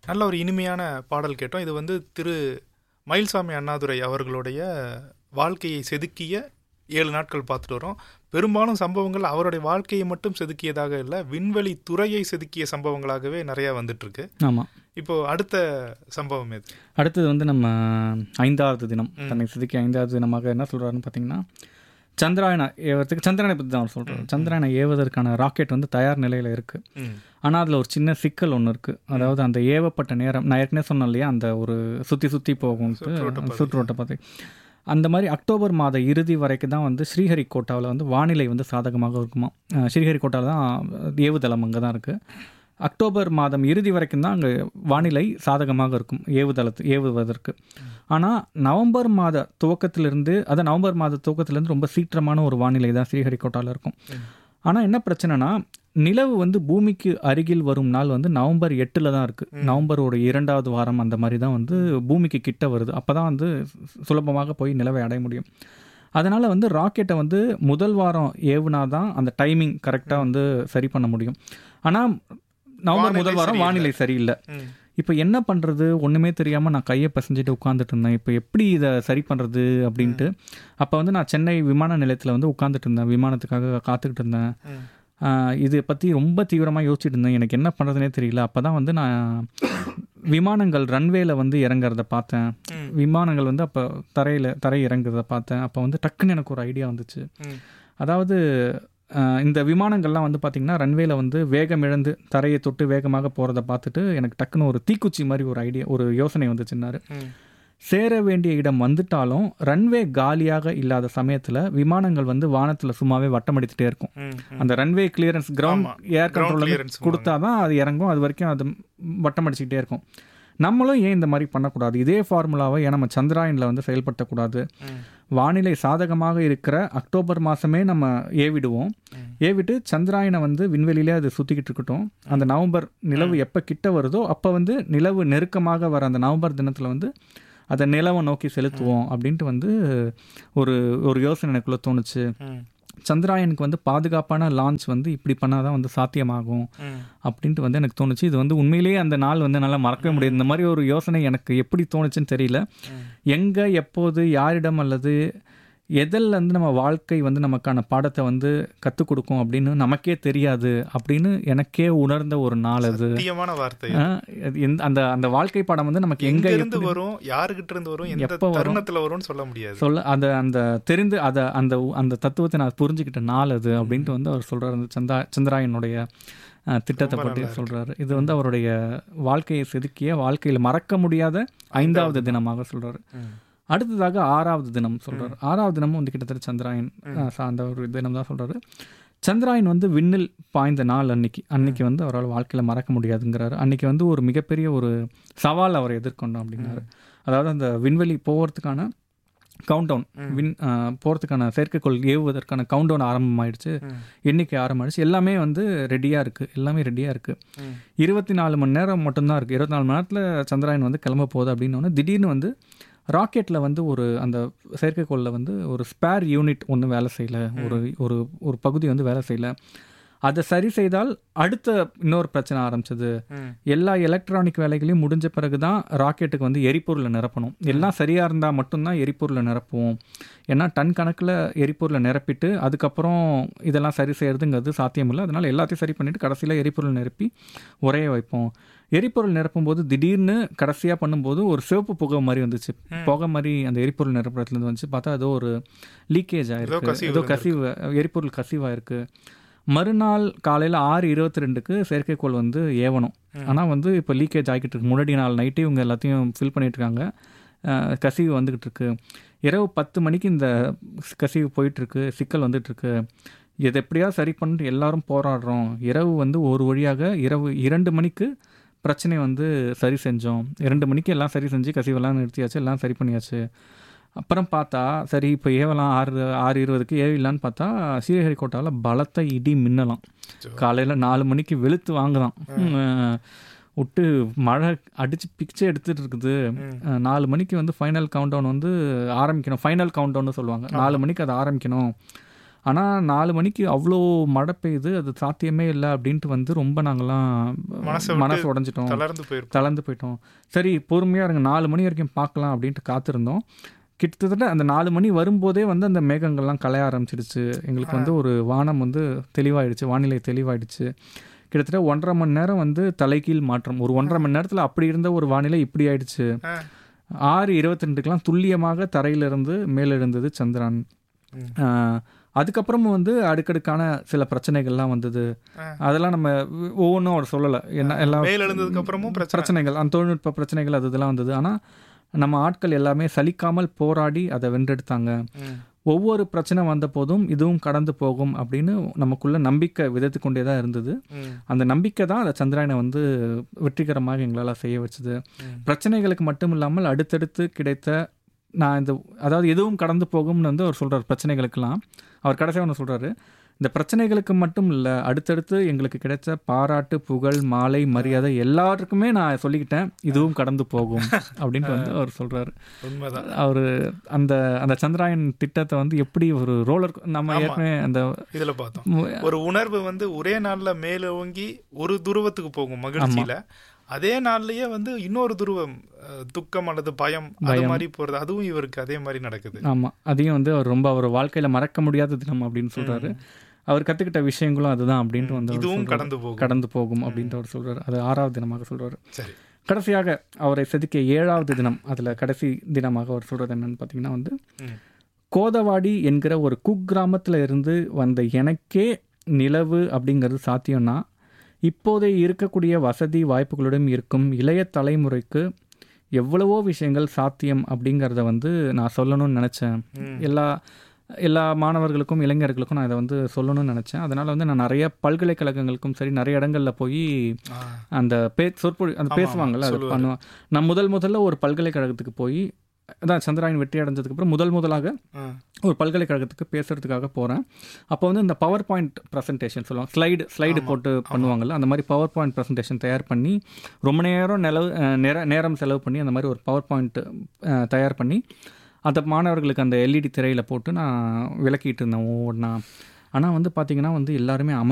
நல்ல ஒரு இனிமையான பாடல் கேட்டோம் இது வந்து திரு மயில்சாமி அண்ணாதுரை அவர்களுடைய வாழ்க்கையை செதுக்கிய ஏழு நாட்கள் பார்த்துட்டு வரோம் பெரும்பாலும் சம்பவங்கள் அவருடைய வாழ்க்கையை மட்டும் செதுக்கியதாக இல்லை விண்வெளி துறையை செதுக்கிய சம்பவங்களாகவே நிறைய வந்துட்டு இருக்கு ஆமாம் இப்போ அடுத்த சம்பவம் எது அடுத்தது வந்து நம்ம ஐந்தாவது தினம் தன்னை செதுக்கி ஐந்தாவது தினமாக என்ன சொல்கிறாருன்னு பார்த்தீங்கன்னா சந்திராயனை ஏவறதுக்கு சந்திரனை பற்றி தான் அவர் சொல்கிறார் சந்திராயனை ஏவுவதற்கான ராக்கெட் வந்து தயார் நிலையில் இருக்குது ம் ஆனால் அதில் ஒரு சின்ன சிக்கல் ஒன்று இருக்குது அதாவது அந்த ஏவப்பட்ட நேரம் நான் ஏற்கனவே சொன்னேன் இல்லையா அந்த ஒரு சுற்றி சுற்றி போகும்ட்டு சுற்றுவட்டப்பாதை. சுற்றுவட்ட பாதை அந்த மாதிரி அக்டோபர் மாத இறுதி வரைக்கும் தான் வந்து ஸ்ரீஹரிகோட்டாவில் வந்து வானிலை வந்து சாதகமாக இருக்குமா அஹ் ஸ்ரீஹரிகோட்டாவில் தான் ஏவுதளம் அங்கே தான் இருக்குது அக்டோபர் மாதம் இறுதி வரைக்கும் தான் அங்கே வானிலை சாதகமாக இருக்கும் ஏவுதளத்து ஏவுவதற்கு ஆனால் நவம்பர் மாத துவக்கத்திலிருந்து அதான் நவம்பர் மாத துவக்கத்திலிருந்து ரொம்ப சீற்றமான ஒரு வானிலை தான் ஸ்ரீஹரிகோட்டாவில் இருக்கும் ஆனால் என்ன பிரச்சனைனா நிலவு வந்து பூமிக்கு அருகில் வரும் நாள் வந்து நவம்பர் எட்டில் தான் இருக்குது நவம்பரோட இரண்டாவது வாரம் அந்த மாதிரி தான் வந்து பூமிக்கு கிட்ட வருது அப்போ தான் வந்து சு- சுலபமாக போய் நிலவை அடைய முடியும் அதனால் வந்து ராக்கெட்டை வந்து முதல் வாரம் ஏவுனா தான் அந்த டைமிங் கரெக்டாக வந்து சரி பண்ண முடியும் ஆனால் நவம்பர் வானிலை முதல் வாரம் சரியில்லை. வானிலை சரியில்லை ம் இப்போ என்ன பண்ணுறது ஒன்றுமே தெரியாமல் நான் கையை பசஞ்சிட்டு உட்காந்துட்டு இருந்தேன் இப்போ எப்படி இதை சரி பண்ணுறது அப்படின்ட்டு அப்போ வந்து நான் சென்னை விமான நிலையத்தில் வந்து உட்காந்துட்டு இருந்தேன் விமானத்துக்காக காத்துக்கிட்டு இருந்தேன் ம் ஆஹ் இதை பற்றி ரொம்ப தீவிரமாக யோசிச்சுட்டு இருந்தேன் எனக்கு என்ன பண்ணுறதுனே தெரியல அப்போ தான் வந்து நான் விமானங்கள் ரன்வேல வந்து இறங்குறத பார்த்தேன் ம். விமானங்கள் வந்து அப்போ தரையில் தரை இறங்குறத பார்த்தேன் அப்போ வந்து டக்குன்னு எனக்கு ஒரு ஐடியா வந்துச்சு ம் அதாவது ஆஹ் இந்த விமானங்கள்லாம் வந்து பார்த்திங்கன்னா ரன்வேல வந்து வேகம் இழந்து தரையை தொட்டு வேகமாக போகிறத பார்த்துட்டு எனக்கு டக்குன்னு ஒரு தீக்குச்சி மாதிரி ஒரு ஐடியா ஒரு யோசனை வந்துச்சுன்னாரு ம் சேர வேண்டிய இடம் வந்துட்டாலும் ரன்வே காலியாக இல்லாத சமயத்தில் விமானங்கள் வந்து வானத்தில் சும்மாவே வட்டமடித்துட்டே இருக்கும் ம் ம். அந்த ரன்வே கிளியரன்ஸ் கிரவுண்ட் ஆமா. ஏர் Ground கண்ட்ரோல் clearance கொடுத்தா தான் அது இறங்கும் அது வரைக்கும் அது வட்டம் அடிச்சுக்கிட்டே இருக்கும் நம்மளும் ஏன் இந்த மாதிரி பண்ணக்கூடாது இதே ஃபார்முலாவை ஏன் நம்ம சந்திராயனில் வந்து செயல்படுத்தக்கூடாது ம் வானிலை சாதகமாக இருக்கிற அக்டோபர் மாதமே நம்ம ஏவிடுவோம் ம். ஏவிட்டு சந்திராயனை வந்து விண்வெளியிலே அது சுற்றிக்கிட்டு இருக்கட்டும் அந்த நவம்பர் நிலவு எப்போ கிட்ட வருதோ அப்போ வந்து நிலவு நெருக்கமாக வர அந்த நவம்பர் தினத்தில் வந்து அதை நிலவை நோக்கி செலுத்துவோம் அப்படின்ட்டு வந்து ஒரு ஒரு யோசனை எனக்குள்ளே தோணுச்சு ம் சந்திராயனுக்கு வந்து பாதுகாப்பான லான்ச் வந்து இப்படி பண்ணால் தான் வந்து சாத்தியமாகும் ம் அப்படின்ட்டு வந்து எனக்கு தோணுச்சு இது வந்து உண்மையிலேயே அந்த நாள் வந்து நல்லா மறக்கவே முடியாது இந்த மாதிரி ஒரு யோசனை எனக்கு எப்படி தோணுச்சுன்னு தெரியல ம். எங்கே எப்போது யாரிடம் அல்லது எதில் வந்து நம்ம வாழ்க்கை வந்து நமக்கான பாடத்தை வந்து கற்றுக் கொடுக்கும் அப்படின்னு நமக்கே தெரியாது அப்படின்னு எனக்கே உணர்ந்த ஒரு நாள் அது சத்தியமான வார்த்தை ஆ, அது எந்த- அந்த அந்த வாழ்க்கை பாடம் வந்து நமக்கு எங்க எங்கே இருந்து வரும் யாருகிட்ட இருந்து வரும் எந்த எப்ப வரும்? தருணத்துல வரும்னு சொல்ல முடியாது சொல்ல அந்த அந்த தெரிந்து அதை அந்த அந்த தத்துவத்தை நான் புரிஞ்சுக்கிட்ட நாள் அது அப்படின்ட்டு வந்து அவர் சொல்றாரு அந்த சந்தா சந்திராயனுடைய அஹ், திட்டத்தை ரொம்ப பற்றி நல்லா இருக்கு. சொல்றாரு இது வந்து அவருடைய வாழ்க்கையை செதுக்கிய வாழ்க்கையில் மறக்க முடியாத ஐந்தாவது தினமாக சொல்றாரு ம். அடுத்ததாக ஆறாவது தினம் சொல்றாரு ஆறாவது தினமும் வந்து கிட்டத்தட்ட சந்திராயன் அஹ், சார்ந்த ஒரு தினம் தான் சொல்றாரு சந்திராயன் வந்து விண்ணில் பாய்ந்த நாள் அன்னைக்கு அன்னைக்கு வந்து அவரால் வாழ்க்கையில் மறக்க முடியாதுங்கிறாரு அன்னைக்கு வந்து ஒரு மிகப்பெரிய ஒரு சவால் அவரை எதிர்கொண்டோம் அப்படின்னாரு அதாவது அந்த விண்வெளி போகிறதுக்கான கவுண்டவுன் வின் போகிறதுக்கான செயற்கைக்கோள் ஏவுவதற்கான கவுண்டவுன் ஆரம்பமாயிடுச்சு ம். எண்ணிக்கை ஆரம்பமாயிடுச்சு எல்லாமே வந்து ரெடியாக இருக்குது எல்லாமே ரெடியாக இருக்குது ம். இருபத்தி நாலு மணி நேரம் மட்டும்தான் இருக்குது இருபத்தி நாலு மணி நேரத்தில் சந்திராயன் வந்து கிளம்ப போகுது அப்படின்னு திடீர்னு வந்து ராக்கெட்டில் வந்து ஒரு அந்த செயற்கைக்கோளில் வந்து ஒரு ஸ்பேர் யூனிட் ஒன்று வேலை செய்யலை ஒரு ஒரு ஒரு பகுதி வந்து வேலை செய்யலை அதை சரி செய்தால் அடுத்த இன்னொரு பிரச்சனை ஆரம்பிச்சது ம். எல்லா எலக்ட்ரானிக் வேலைகளையும் முடிஞ்ச பிறகு தான் ராக்கெட்டுக்கு வந்து எரிபொருளை நிரப்பணும் எல்லாம் சரியாக இருந்தால் மட்டும்தான் எரிபொருளை நிரப்புவோம் ஏன்னா டன் கணக்கில் எரிபொருளை நிரப்பிட்டு அதுக்கப்புறம் இதெல்லாம் சரி செய்யறதுங்கிறது சாத்தியமில்லை அதனால் எல்லாத்தையும் சரி பண்ணிவிட்டு கடைசியில் எரிபொருள் நிரப்பி உரைய வைப்போம் எரிபொருள் நிரப்பும்போது திடீர்னு கடைசியாக பண்ணும்போது ஒரு சிவப்பு புகை மாதிரி வந்துச்சு புகை மாதிரி அந்த எரிபொருள் நிரப்புறதுலேருந்து வந்துச்சு பார்த்தா ஏதோ ஒரு லீக்கேஜ் ஆயிருக்கு கசிவு ஏதோ கசிவு எரிபொருள் கசிவாயிருக்கு மறுநாள் காலையில் ஆறு இருபத்தி ரெண்டுக்கு செயற்கைக்கோள் வந்து ஏவணும் ஆனால் வந்து இப்போ லீக்கேஜ் ஆகிக்கிட்டு இருக்கு முன்னாடி நாள் நைட்டே இவங்க எல்லாத்தையும் ஃபில் பண்ணிட்டு இருக்காங்க அஹ் கசிவு வந்துக்கிட்டு இருக்கு இரவு பத்து மணிக்கு இந்த கசிவு போயிட்டுருக்கு சிக்கல் வந்துட்டுருக்கு இதை எப்படியாவது சரி பண்ணிட்டு எல்லாரும் போராடுறோம் இரவு வந்து ஒரு வழியாக இரவு இரண்டு மணிக்கு பிரச்சனை வந்து சரி செஞ்சோம் இரண்டு மணிக்கு எல்லாம் சரி செஞ்சு கசிவெல்லாம் நிறுத்தியாச்சு எல்லாம் சரி பண்ணியாச்சு அப்புறம் பார்த்தா சரி இப்போ ஏவலாம் ஆறு ஆறு இருபதுக்கு ஏவிடலான்னு பார்த்தா ஸ்ரீஹரிகோட்டாவில் பலத்த இடி மின்னலாம் காலையில் நாலு மணிக்கு வெளுத்து வாங்குதான் உம், விட்டு மழை அடித்து பிக்சே எடுத்துட்டு இருக்குது அஹ், நாலு மணிக்கு வந்து ஃபைனல் கவுண்டவுன் வந்து ஆரம்பிக்கணும் ஃபைனல் கவுண்டவுன்னு சொல்லுவாங்க நாலு மணிக்கு அது ஆரம்பிக்கணும் ஆனால் நாலு மணிக்கு அவ்வளோ மழை பெய்யுது அது சாத்தியமே இல்லை அப்படின்ட்டு வந்து ரொம்ப நாங்கள்லாம் மனசை விட்டு மனசு உடஞ்சிட்டோம் தளர்ந்து போயிருப்போம் தளர்ந்து போயிட்டோம் சரி பொறுமையாக இருங்க நாலு மணி வரைக்கும் பார்க்கலாம் அப்படின்ட்டு காத்திருந்தோம் கிட்டத்தட்ட அந்த நாலு மணி வரும்போதே வந்து அந்த மேகங்கள்லாம் கலைய ஆரம்பிச்சிடுச்சு எங்களுக்கு வந்து ஒரு வானம் வந்து தெளிவாயிடுச்சு வானிலை தெளிவாயிடுச்சு கிட்டத்தட்ட ஒன்றரை மணி நேரம் வந்து தலைகீழ் மாற்றம் ஒரு ஒன்றரை மணி நேரத்தில் அப்படி இருந்த ஒரு வானிலை இப்படி ஆயிடுச்சு ஆ. ஆறு இருபத்தி ரெண்டுக்கெலாம் துல்லியமாக தரையிலிருந்து மேலெழுந்தது சந்திரன் ம். ஆஹ், அதுக்கப்புறமும் வந்து அடுக்கடுக்கான சில பிரச்சனைகள்லாம் வந்தது ஆ. அதெல்லாம் நம்ம ஒவ்வொன்றும் அவர் சொல்லலை என்ன எல்லாம் மேல் எழுந்ததுக்கு அப்புறமும் பிரச்சனை பிரச்சனைகள் அந்த தொழில்நுட்ப பிரச்சனைகள் அது இதெல்லாம் வந்தது ஆனால் நம்ம ஆட்கள் எல்லாமே சலிக்காமல் போராடி அதை வென்றெடுத்தாங்க ம். ஒவ்வொரு பிரச்சனை வந்த போதும் இதுவும் கடந்து போகும் அப்படின்னு நமக்குள்ள நம்பிக்கை விதைத்து கொண்டே தான் இருந்தது ம். அந்த நம்பிக்கை தான் அந்த சந்திராயனை வந்து வெற்றிகரமாக எங்களால் செய்ய வச்சது ம். பிரச்சனைகளுக்கு மட்டும் இல்லாமல் அடுத்தடுத்து கிடைத்த நான் இந்த அதாவது எதுவும் கடந்து போகும்னு வந்து அவர் சொல்கிறார் பிரச்சனைகளுக்கெல்லாம் அவர் கடைசியாக ஒன்று சொல்கிறாரு இந்த பிரச்சனைகளுக்கு மட்டும் இல்லை அடுத்தடுத்து எங்களுக்கு கிடைச்ச பாராட்டு புகழ் மாலை மரியாதை எல்லாருக்குமே நான் சொல்லிக்கிட்டேன் இதுவும் கடந்து போகும் அப்படின்ட்டு வந்து அவர் சொல்கிறாரு உண்மைதான் அவர் அந்த அந்த சந்திராயன் திட்டத்தை வந்து எப்படி ஒரு ரோலர் நம்ம ஆமா. ஏற்கனவே அந்த இதுல பார்த்தோம் மு- ஒரு உணர்வு வந்து ஒரே நாள்ல மேலோங்கி ஒரு துருவத்துக்கு போகும் மகிழ்ச்சியில அதே நாள்லயே வந்து இன்னொரு துருவம் அஹ், துக்கம் அல்லது பயம் அது மாதிரி போறது அதுவும் இவருக்கு அதே மாதிரி நடக்குது ஆமாம் அதையும் வந்து அவர் ரொம்ப அவர் வாழ்க்கையில் மறக்க முடியாத தினம் அப்படின்னு சொல்கிறாரு அவர் கற்றுக்கிட்ட விஷயங்களும் அதுதான் அப்படின்ட்டு வந்து அவர் இதுவும் சொல்றாரு. கடந்து போகும் கடந்து போகும் அப்படின்ட்டு அவர் சொல்றாரு அது ஆறாவது தினமாக சொல்றாரு சரி கடைசியாக அவரை செதுக்கிய ஏழாவது தினம் அதில் கடைசி தினமாக அவர் சொல்றது என்னன்னு பார்த்தீங்கன்னா வந்து ம். கோதவாடி என்கிற ஒரு குக்கிராமத்தில் இருந்து வந்த எனக்கே நிலவு அப்படிங்கிறது சாத்தியம்னா இப்போதைய இருக்கக்கூடிய வசதி வாய்ப்புகளுடன் இருக்கும் இளைய தலைமுறைக்கு எவ்வளவோ விஷயங்கள் சாத்தியம் அப்படிங்கிறத வந்து நான் சொல்லணும்னு நினச்சேன் ம். எல்லா எல்லா மாணவர்களுக்கும் இளைஞர்களுக்கும் நான் இதை வந்து சொல்லணும்னு நினச்சேன் அதனால் வந்து நான் நிறைய பல்கலைக்கழகங்களுக்கும் சரி நிறைய இடங்களில் போய் ஆ, அந்த பே சொற்பொழி அந்த ஆமா, பேசுவாங்கல்ல அதை சொல்லுவாரு. பண்ணுவேன் நான் முதல் முதல்ல ஒரு பல்கலைக்கழகத்துக்கு போய் அதான் சந்திராயன் வெற்றி அடைஞ்சதுக்கு அப்புறம் முதல் முதலாக ஆ, ஒரு பல்கலைக்கழகத்துக்கு பேசுறதுக்காக போகிறேன் அப்போ வந்து இந்த பவர் பாயிண்ட் ப்ரெசன்டேஷன் சொல்லுவாங்க ஸ்லைடு ஸ்லைடு போட்டு பண்ணுவாங்கல்ல அந்த மாதிரி பவர் பாயிண்ட் ப்ரெசன்டேஷன் தயார் பண்ணி ரொம்ப நேரம் நிலவு அஹ், நேர நேரம் செலவு பண்ணி அந்த மாதிரி ஒரு பவர் பாயிண்ட் தயார் பண்ணி அந்த மாணவர்களுக்கு அந்த எல்இடி திரையில் போட்டு நான் விளக்கிட்டு இருந்தேன் ஒவ்வொன்றா ஆனால் வந்து பார்த்தீங்கன்னா வந்து எல்லாருமே அமை